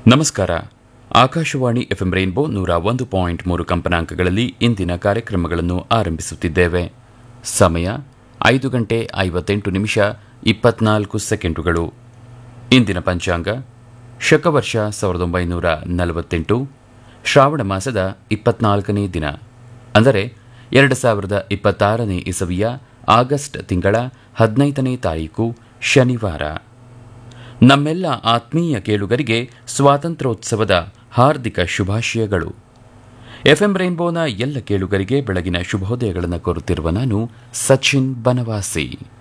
ನಮಸ್ಕಾರ Akashvani FM rainbow ನೂರ ಒಂದು ಪಾಯಿಂಟ್ ಮೂರು ಕಂಪನಾಂಕಗಳಲ್ಲಿ ಇಂದಿನ ಕಾರ್ಯಕ್ರಮಗಳನ್ನು ಆರಂಭಿಸುತ್ತಿದ್ದೇವೆ ಸಮಯ ಐದು ಗಂಟೆ ಐವತ್ತೆಂಟು ನಿಮಿಷ ಇಪ್ಪತ್ನಾಲ್ಕು ಸೆಕೆಂಡುಗಳು ಇಂದಿನ ಪಂಚಾಂಗ ಶಕವರ್ಷ ಸಾವಿರದ ಒಂಬೈನೂರ ನಲವತ್ತೆಂಟು ಶ್ರಾವಣ ಮಾಸದ ಇಪ್ಪತ್ನಾಲ್ಕನೇ ದಿನ ಅಂದರೆ ಎರಡು ಸಾವಿರದ ಇಪ್ಪತ್ತಾರನೇ ಇಸವಿಯ ಆಗಸ್ಟ್ ತಿಂಗಳ ಹದಿನೈದನೇ ತಾರೀಕು ಶನಿವಾರ ನಮ್ಮೆಲ್ಲ ಆತ್ಮೀಯ ಕೇಳುಗರಿಗೆ ಸ್ವಾತಂತ್ರ್ಯೋತ್ಸವದ ಹಾರ್ದಿಕ ಶುಭಾಶಯಗಳು ಎಫ್ಎಂ ರೈನ್ಬೋನ ಎಲ್ಲ ಕೇಳುಗರಿಗೆ ಬೆಳಗಿನ ಶುಭೋದಯಗಳನ್ನು ಕೋರುತ್ತಿರುವ ನಾನು ಸಚಿನ್ ಬನವಾಸಿ